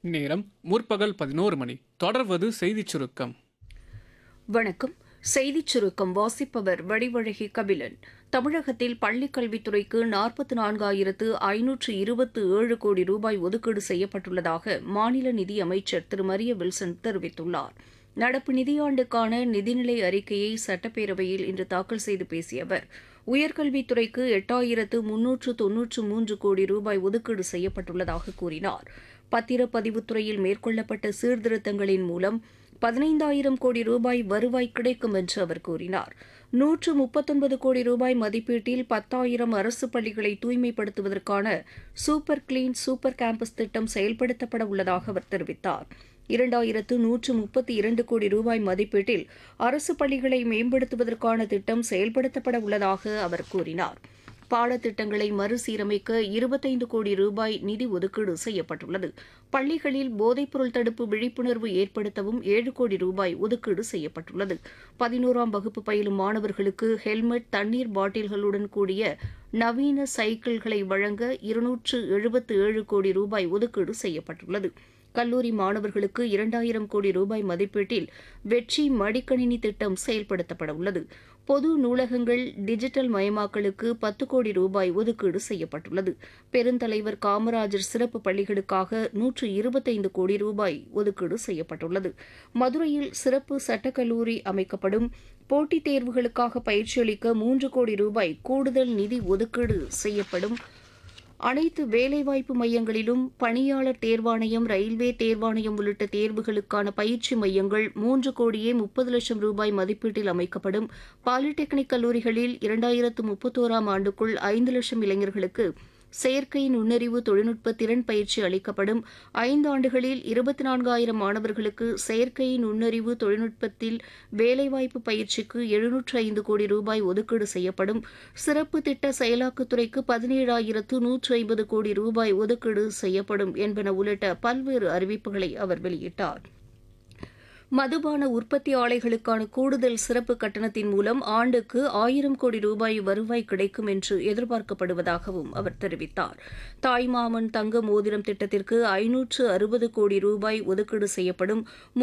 நேரம் முற்பகல் பதினோரு மணி தொடர்வது செய்திச் சுருக்கம் வணக்கம் செய்திச் சுருக்கம் வாசிப்பவர் வடிவழகி கபிலன் தமிழகத்தில் பள்ளிக் கல்வித்துறைக்கு நாற்பத்தி நான்காயிரத்து ஐநூற்று இருபத்து ஏழு கோடி ரூபாய் ஒதுக்கீடு செய்யப்பட்டுள்ளதாக மாநில நிதி அமைச்சர் திரு மரிய வில்சன் தெரிவித்துள்ளார் நடப்பு நிதியாண்டுக்கான நிதிநிலை அறிக்கையை சட்டப்பேரவையில் இன்று தாக்கல் செய்து பேசிய அவர் உயர்கல்வித்துறைக்கு எட்டாயிரத்து முன்னூற்று தொன்னூற்று மூன்று கோடி ரூபாய் ஒதுக்கீடு செய்யப்பட்டுள்ளதாக கூறினார் பத்திரப்பதிவுத்துறையில் மேற்கொள்ளப்பட்ட சீர்திருத்தங்களின் மூலம் பதினைந்தாயிரம் கோடி ரூபாய் வருவாய் கிடைக்கும் என்று அவர் கூறினார் நூற்று முப்பத்தொன்பது கோடி ரூபாய் மதிப்பீட்டில் பத்தாயிரம் அரசு பள்ளிகளை தூய்மைப்படுத்துவதற்கான சூப்பர் கிளீன் சூப்பர் கேம்பஸ் திட்டம் செயல்படுத்தப்பட உள்ளதாக அவர் தெரிவித்தார் இரண்டாயிரத்து நூற்று முப்பத்தி இரண்டு கோடி ரூபாய் மதிப்பீட்டில் அரசு பள்ளிகளை மேம்படுத்துவதற்கான திட்டம் செயல்படுத்தப்பட உள்ளதாக அவர் கூறினார் பாடத்திட்டங்களை மறுசீரமைக்க இருபத்தைந்து கோடி ரூபாய் நிதி ஒதுக்கீடு செய்யப்பட்டுள்ளது பள்ளிகளில் போதைப்பொருள் தடுப்பு விழிப்புணர்வு ஏற்படுத்தவும் ஏழு கோடி ரூபாய் ஒதுக்கீடு செய்யப்பட்டுள்ளது பதினோராம் வகுப்பு பயிலும் மாணவர்களுக்கு ஹெல்மெட் தண்ணீர் பாட்டில்களுடன் கூடிய நவீன சைக்கிள்களை வழங்க இருநூற்று எழுபத்து ஏழு கோடி ரூபாய் ஒதுக்கீடு செய்யப்பட்டுள்ளது கல்லூரி மாணவர்களுக்கு இரண்டாயிரம் கோடி ரூபாய் மதிப்பீட்டில் வெற்றி மடிக்கணினி திட்டம் செயல்படுத்தப்பட உள்ளது பொது நூலகங்கள் டிஜிட்டல் மயமாக்கலுக்கு பத்து கோடி ரூபாய் ஒதுக்கீடு செய்யப்பட்டுள்ளது பெருந்தலைவர் காமராஜர் சிறப்பு பள்ளிகளுக்காக நூற்று இருபத்தைந்து கோடி ரூபாய் ஒதுக்கீடு செய்யப்பட்டுள்ளது மதுரையில் சிறப்பு சட்டக்கல்லூரி அமைக்கப்படும் போட்டித் தேர்வுகளுக்காக பயிற்சியளிக்க மூன்று கோடி ரூபாய் கூடுதல் நிதி ஒதுக்கீடு செய்யப்படும் அனைத்து வேலைவாய்ப்பு மையங்களிலும் பணியாளர் தேர்வாணையம் ரயில்வே தேர்வாணையம் உள்ளிட்ட தேர்வுகளுக்கான பயிற்சி மையங்கள் மூன்று கோடியே முப்பது லட்சம் ரூபாய் மதிப்பீட்டில் அமைக்கப்படும் பாலிடெக்னிக் கல்லூரிகளில் இரண்டாயிரத்து முப்பத்தோராம் ஆண்டுக்குள் ஐந்து லட்சம் இளைஞர்களுக்கு செயற்கை நுண்ணறிவு தொழில்நுட்ப திறன் பயிற்சி அளிக்கப்படும் ஐந்து ஆண்டுகளில் இருபத்தி நான்காயிரம் மாணவர்களுக்கு செயற்கை நுண்ணறிவு தொழில்நுட்பத்தில் வேலைவாய்ப்பு பயிற்சிக்கு எழுநூற்று ஐந்து கோடி ரூபாய் ஒதுக்கீடு செய்யப்படும் சிறப்பு திட்ட செயலாக்கத்துறைக்கு பதினேழாயிரத்து நூற்று ஐம்பது கோடி ரூபாய் ஒதுக்கீடு செய்யப்படும் என்பன உள்ளிட்ட பல்வேறு அறிவிப்புகளை அவர் வெளியிட்டார் மதுபான உற்பத்தி ஆலைகளுக்கான கூடுதல் சிறப்பு கட்டணத்தின் மூலம் ஆண்டுக்கு ஆயிரம் கோடி ரூபாய் வருவாய் கிடைக்கும் என்று எதிர்பார்க்கப்படுவதாகவும் அவர் தெரிவித்தார் தாய்மாமன் தங்க மோதிரம் திட்டத்திற்கு ஐநூற்று அறுபது கோடி ரூபாய் ஒதுக்கீடு செய்யப்படும்